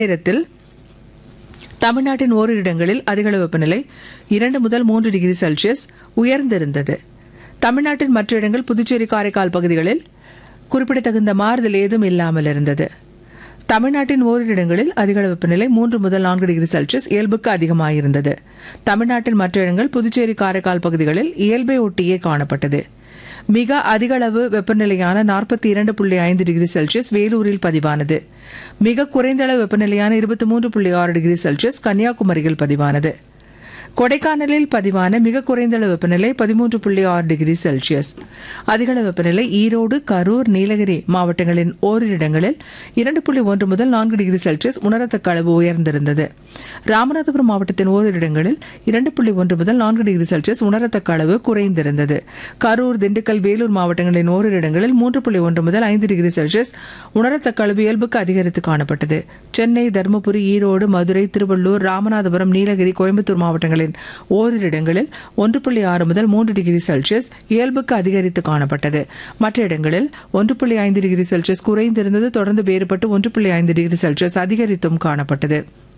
நேரத்தில் தமிழ்நாட்டின் ஓரிரு இடங்களில் அதிகளவு வெப்பநிலை இரண்டு முதல் மூன்று டிகிரி செல்சியஸ் உயர்ந்திருந்தது தமிழ்நாட்டின் மற்ற இடங்கள் புதுச்சேரி காரைக்கால் பகுதிகளில் குறிப்பிடத்தகுந்த மாறுதல் ஏதும் இல்லாமல் இருந்தது தமிழ்நாட்டின் ஓரிரு இடங்களில் அதிகளவு வெப்பநிலை மூன்று முதல் நான்கு டிகிரி செல்சியஸ் இயல்புக்கு அதிகமாயிருந்தது தமிழ்நாட்டின் மற்ற இடங்கள் புதுச்சேரி காரைக்கால் பகுதிகளில் இயல்பை ஒட்டியே காணப்பட்டது மிக அதிக அளவு வெப்பநிலையான நாற்பத்தி இரண்டு புள்ளி ஐந்து டிகிரி செல்சியஸ் வேலூரில் பதிவானது மிக குறைந்த அளவு வெப்பநிலையான இருபத்தி மூன்று புள்ளி ஆறு டிகிரி செல்சியஸ் கன்னியாகுமரியில் பதிவானது கொடைக்கானலில் பதிவான மிக குறைந்த அளவு வெப்பநிலை பதிமூன்று புள்ளி ஆறு டிகிரி செல்சியஸ் அதிகளவு வெப்பநிலை ஈரோடு கரூர் நீலகிரி மாவட்டங்களின் ஓரிரு இடங்களில் இரண்டு புள்ளி ஒன்று முதல் நான்கு டிகிரி செல்சியஸ் உணரத்தக்க அளவு உயர்ந்திருந்தது ராமநாதபுரம் மாவட்டத்தின் ஓரிரு இடங்களில் இரண்டு புள்ளி ஒன்று முதல் நான்கு டிகிரி செல்சியஸ் உணரத்தக்க அளவு குறைந்திருந்தது கரூர் திண்டுக்கல் வேலூர் மாவட்டங்களின் ஓரிரு இடங்களில் மூன்று புள்ளி ஒன்று முதல் ஐந்து டிகிரி செல்சியஸ் உணரத்தக்க அளவு இயல்புக்கு அதிகரித்து காணப்பட்டது சென்னை தருமபுரி ஈரோடு மதுரை திருவள்ளூர் ராமநாதபுரம் நீலகிரி கோயம்புத்தூர் மாவட்டங்களின் ஓரிரு இடங்களில் ஒன்று புள்ளி ஆறு முதல் மூன்று டிகிரி செல்சியஸ் இயல்புக்கு அதிகரித்து காணப்பட்டது மற்ற இடங்களில் ஒன்று புள்ளி ஐந்து டிகிரி செல்சியஸ் குறைந்திருந்தது தொடர்ந்து வேறுபட்டு ஒன்று புள்ளி ஐந்து டிகிரி செல்சியஸ் அதிகரித்தும் காணப்பட்டது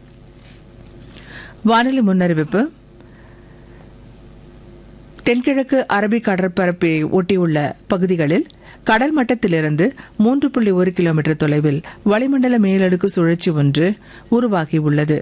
வானிலை முன்னறிவிப்பு தென்கிழக்கு அரபிக் கடற்பரப்பை ஒட்டியுள்ள பகுதிகளில் கடல் மட்டத்திலிருந்து மூன்று புள்ளி ஒரு கிலோமீட்டர் தொலைவில் வளிமண்டல மேலடுக்கு சுழற்சி ஒன்று உருவாகியுள்ளது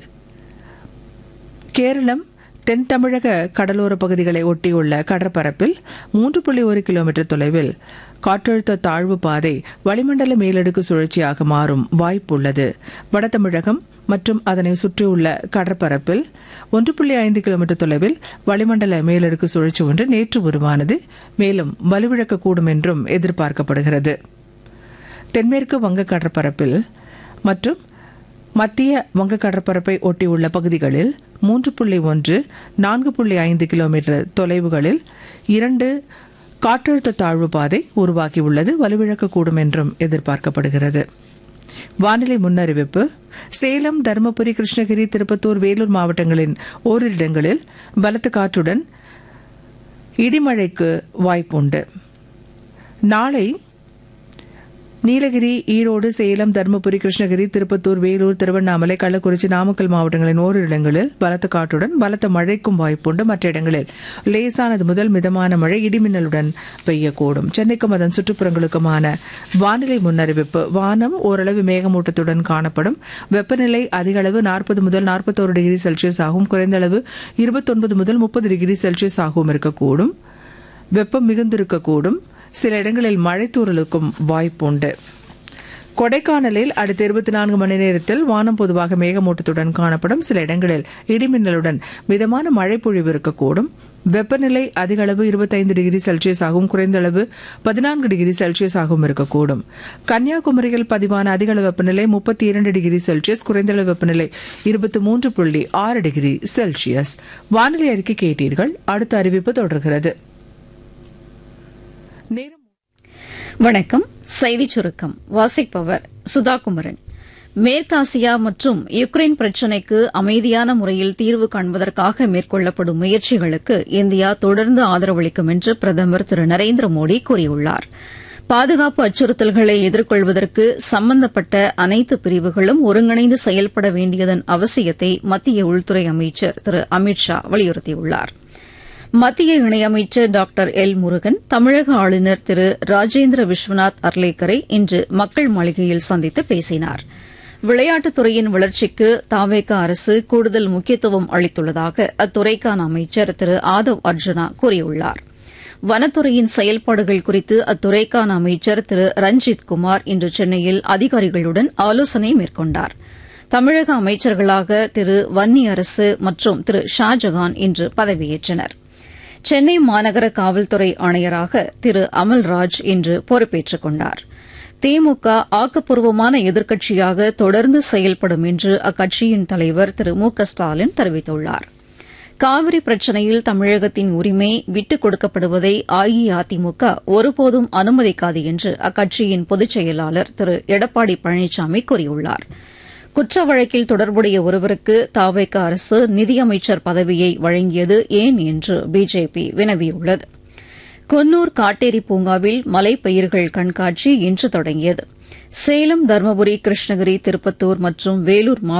கேரளம் தென் தமிழக கடலோர பகுதிகளை ஒட்டியுள்ள கடற்பரப்பில் மூன்று புள்ளி ஒரு கிலோமீட்டர் தொலைவில் காற்றழுத்த தாழ்வு பாதை வளிமண்டல மேலடுக்கு சுழற்சியாக மாறும் வாய்ப்புள்ளது வட தமிழகம் மற்றும் அதனை சுற்றியுள்ள கடற்பரப்பில் ஒன்று புள்ளி ஐந்து கிலோமீட்டர் தொலைவில் வளிமண்டல மேலடுக்கு சுழற்சி ஒன்று நேற்று உருவானது மேலும் வலுவிழக்கக்கூடும் என்றும் எதிர்பார்க்கப்படுகிறது தென்மேற்கு வங்க கடற்பரப்பில் மற்றும் மத்திய வங்க கடற்பரப்பை ஒட்டியுள்ள பகுதிகளில் மூன்று புள்ளி ஒன்று நான்கு புள்ளி ஐந்து கிலோமீட்டர் தொலைவுகளில் இரண்டு காற்றழுத்த தாழ்வு பாதை உருவாகியுள்ளது வலுவிழக்கக்கூடும் என்றும் எதிர்பார்க்கப்படுகிறது வானிலை முன்னறிவிப்பு சேலம் தருமபுரி கிருஷ்ணகிரி திருப்பத்தூர் வேலூர் மாவட்டங்களின் ஓரிரு இடங்களில் பலத்த காற்றுடன் இடிமழைக்கு வாய்ப்புண்டு நாளை நீலகிரி ஈரோடு சேலம் தருமபுரி கிருஷ்ணகிரி திருப்பத்தூர் வேலூர் திருவண்ணாமலை கள்ளக்குறிச்சி நாமக்கல் மாவட்டங்களின் ஓரிரு இடங்களில் பலத்த காற்றுடன் பலத்த மழைக்கும் வாய்ப்புண்டு மற்ற இடங்களில் லேசானது முதல் மிதமான மழை இடிமின்னலுடன் பெய்யக்கூடும் சென்னைக்கும் அதன் சுற்றுப்புறங்களுக்குமான வானிலை முன்னறிவிப்பு வானம் ஓரளவு மேகமூட்டத்துடன் காணப்படும் வெப்பநிலை அதிக அளவு நாற்பது முதல் நாற்பத்தோரு டிகிரி செல்சியஸ் ஆகும் குறைந்த அளவு இருபத்தொன்பது முதல் முப்பது டிகிரி செல்சியஸ் ஆகவும் இருக்கக்கூடும் வெப்பம் மிகுந்திருக்கக்கூடும் சில இடங்களில் மழைத்தூறலுக்கும் வாய்ப்புண்டு கொடைக்கானலில் அடுத்த இருபத்தி நான்கு மணி நேரத்தில் வானம் பொதுவாக மேகமூட்டத்துடன் காணப்படும் சில இடங்களில் இடிமின்னலுடன் மிதமான மழை பொழிவு இருக்கக்கூடும் வெப்பநிலை அதிக அளவு இருபத்தைந்து டிகிரி செல்சியஸ் ஆகும் குறைந்த அளவு பதினான்கு டிகிரி செல்சியஸ் ஆகவும் இருக்கக்கூடும் கன்னியாகுமரியில் பதிவான அதிக அளவு வெப்பநிலை முப்பத்தி இரண்டு டிகிரி செல்சியஸ் குறைந்த அளவு வெப்பநிலை இருபத்தி மூன்று புள்ளி ஆறு டிகிரி செல்சியஸ் வானிலை அறிக்கை கேட்டீர்கள் அடுத்த அறிவிப்பு தொடர்கிறது நேரம் வணக்கம் செய்திச் சுருக்கம் வாசிப்பவர் சுதாகுமரன் மேற்காசியா மற்றும் யுக்ரைன் பிரச்சினைக்கு அமைதியான முறையில் தீர்வு காண்பதற்காக மேற்கொள்ளப்படும் முயற்சிகளுக்கு இந்தியா தொடர்ந்து ஆதரவளிக்கும் என்று பிரதமர் திரு நரேந்திர மோடி கூறியுள்ளார் பாதுகாப்பு அச்சுறுத்தல்களை எதிர்கொள்வதற்கு சம்பந்தப்பட்ட அனைத்து பிரிவுகளும் ஒருங்கிணைந்து செயல்பட வேண்டியதன் அவசியத்தை மத்திய உள்துறை அமைச்சர் திரு அமித் ஷா வலியுறுத்தியுள்ளாா் மத்திய இணையமைச்சர் டாக்டர் எல் முருகன் தமிழக ஆளுநர் திரு ராஜேந்திர விஸ்வநாத் அர்லேக்கரை இன்று மக்கள் மாளிகையில் சந்தித்து பேசினார் விளையாட்டுத்துறையின் வளர்ச்சிக்கு தாவேக அரசு கூடுதல் முக்கியத்துவம் அளித்துள்ளதாக அத்துறைக்கான அமைச்சர் திரு ஆதவ் அர்ஜுனா கூறியுள்ளார் வனத்துறையின் செயல்பாடுகள் குறித்து அத்துறைக்கான அமைச்சர் திரு ரஞ்சித் குமார் இன்று சென்னையில் அதிகாரிகளுடன் ஆலோசனை மேற்கொண்டார் தமிழக அமைச்சர்களாக திரு வன்னி அரசு மற்றும் திரு ஷாஜகான் இன்று பதவியேற்றனா் சென்னை மாநகர காவல்துறை ஆணையராக திரு அமல்ராஜ் இன்று பொறுப்பேற்றுக் கொண்டார் திமுக ஆக்கப்பூர்வமான எதிர்க்கட்சியாக தொடர்ந்து செயல்படும் என்று அக்கட்சியின் தலைவர் திரு மு க ஸ்டாலின் தெரிவித்துள்ளார் காவிரி பிரச்சினையில் தமிழகத்தின் உரிமை விட்டுக் கொடுக்கப்படுவதை அஇஅதிமுக ஒருபோதும் அனுமதிக்காது என்று அக்கட்சியின் பொதுச் செயலாளர் திரு எடப்பாடி பழனிசாமி கூறியுள்ளாா் குற்ற வழக்கில் தொடர்புடைய ஒருவருக்கு தாவேக அரசு நிதியமைச்சர் பதவியை வழங்கியது ஏன் என்று பிஜேபி வினவியுள்ளது குன்னூர் காட்டேரி பூங்காவில் மலைப்பயிர்கள் கண்காட்சி இன்று தொடங்கியது சேலம் தருமபுரி கிருஷ்ணகிரி திருப்பத்தூர் மற்றும் வேலூர்